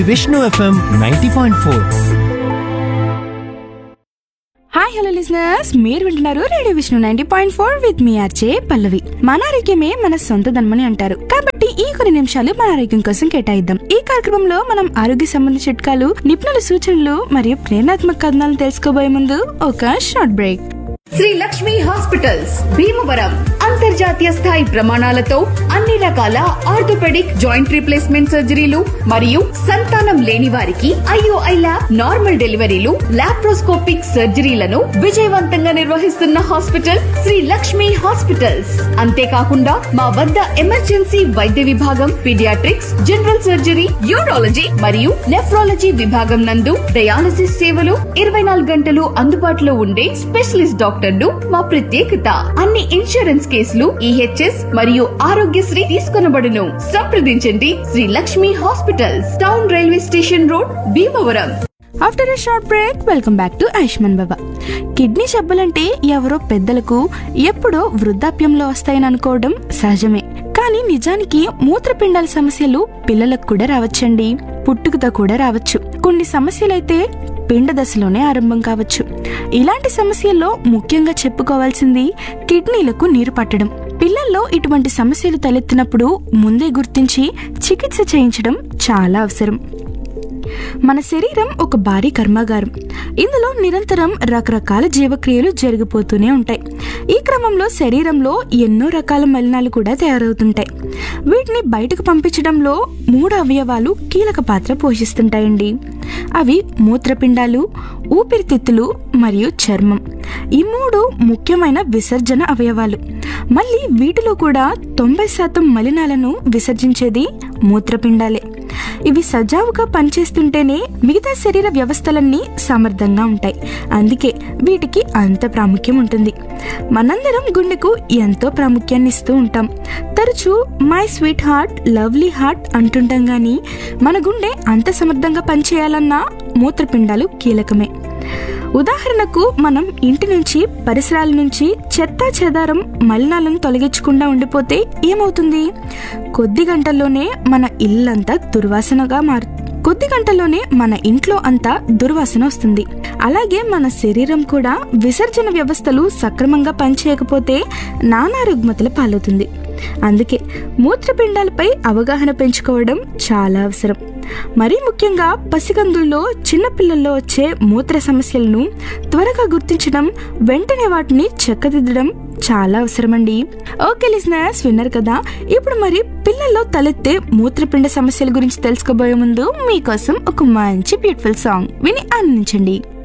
Vishnu FM ninety point four hi hello listeners మీరు వింటున్నారు radio Vishnu ninety point four with మీ RJ Pallavi మన ఆరోగ్యమే మన సొంత ధనమని అంటారు కాబట్టి ఈ కొన్ని నిమిషాలు మన ఆరోగ్యం కోసం కేటాయిద్దాం ఈ కార్యక్రమంలో మనం ఆరోగ్య సంబంధ చిట్కాలు నిపుణుల సూచనలు మరియు ప్రేరణాత్మక కథనాలను తెలుసుకోబోయే ముందు ఒక short break Sri Lakshmi hospitals Bhimavaram అంతర్జాతీయ స్థాయి ప్రమాణాలతో అన్ని రకాల ఆర్థోపెడిక్ జాయింట్ రీప్లేస్మెంట్ సర్జరీలు మరియు సంతానం లేని వారికి ఐఓఐ ల్యాబ్ నార్మల్ డెలివరీలు లాప్రోస్కోపిక్ సర్జరీలను విజయవంతంగా నిర్వహిస్తున్న హాస్పిటల్ శ్రీ లక్ష్మి హాస్పిటల్స్ అంతేకాకుండా మా వద్ద ఎమర్జెన్సీ వైద్య విభాగం పీడియాట్రిక్స్ జనరల్ సర్జరీ యూరాలజీ మరియు నెఫ్రాలజీ విభాగం నందు డయాలసిస్ సేవలు ఇరవై నాలుగు గంటలు అందుబాటులో ఉండే స్పెషలిస్ట్ డాక్టర్లు మా ప్రత్యేకత అన్ని ఇన్సూరెన్స్ కేసులు ఈహెచ్ఎస్ మరియు ఆరోగ్యశ్రీ తీసుకొనబడును సంప్రదించండి Sri Lakshmi hospitals town railway station road Bhimavaram after a short break welcome back to Ayushman Baba kidney జబ్బులంటే ఎవరో పెద్దలకు ఎప్పుడో వృద్ధాప్యంలో వస్తాయని అనుకోవడం సహజమే కానీ నిజానికి మూత్రపిండాల సమస్యలు పిల్లలకు కూడా రావచ్చండి పుట్టుకతో కూడా రావచ్చు కొన్ని సమస్యలైతే పిండ దశలోనే ఆరంభం కావచ్చు ఇలాంటి సమస్యల్లో ముఖ్యంగా చెప్పుకోవాల్సింది కిడ్నీలకు నీరు పట్టడం పిల్లల్లో ఇటువంటి సమస్యలు తలెత్తినప్పుడు ముందే గుర్తించి చికిత్స చేయించడం చాలా అవసరం మన శరీరం ఒక భారీ కర్మాగారం ఇందులో నిరంతరం రకరకాల జీవక్రియలు జరిగిపోతూనే ఉంటాయి ఈ క్రమంలో శరీరంలో ఎన్నో రకాల మలినాలు కూడా తయారవుతుంటాయి వీటిని బయటకు పంపించడంలో మూడు అవయవాలు కీలక పాత్ర పోషిస్తుంటాయండి అవి మూత్రపిండాలు ఊపిరితిత్తులు మరియు చర్మం ఈ మూడు ముఖ్యమైన విసర్జన అవయవాలు మళ్ళీ వీటిలో కూడా తొంభై శాతం మలినాలను విసర్జించేది మూత్రపిండాలే ఇవి సజావుగా పనిచేస్తుంటేనే మిగతా శరీర వ్యవస్థలన్నీ సమర్థంగా ఉంటాయి అందుకే వీటికి అంత ప్రాముఖ్యం ఉంటుంది మనందరం గుండెకు ఎంతో ప్రాముఖ్యాన్ని ఇస్తూ ఉంటాం తరచూ my sweet heart lovely heart అంటుంటాం కానీ మన గుండె అంత సమర్థంగా పనిచేయాలన్నా మూత్రపిండాలు కీలకమే ఉదాహరణకు మనం ఇంటి నుంచి పరిసరాల నుంచి చెత్త చెదారం మలినాలను తొలగించకుండా ఉండిపోతే ఏమవుతుంది కొద్ది గంటల్లోనే మన ఇల్లంతా దుర్వాసనగా మారు కొద్ది గంటల్లోనే మన ఇంట్లో అంతా దుర్వాసన వస్తుంది అలాగే మన శరీరం కూడా విసర్జన వ్యవస్థలు సక్రమంగా పనిచేయకపోతే నానా రుగ్మతల పాలవుతుంది అందుకే మూత్రపిండాలపై అవగాహన పెంచుకోవడం చాలా అవసరం మరీ ముఖ్యంగా పసికందుల్లో చిన్నపిల్లల్లో వచ్చే మూత్ర సమస్యలను త్వరగా గుర్తించడం వెంటనే వాటిని చెక్కదిద్దడం చాలా అవసరమండి ఓకే లిజనర్స్ విన్నారు కదా ఇప్పుడు మరి పిల్లల్లో తలెత్తే మూత్రపిండ సమస్యల గురించి తెలుసుకోబోయే ముందు మీకోసం ఒక మంచి బ్యూటిఫుల్ సాంగ్ విని ఆనందించండి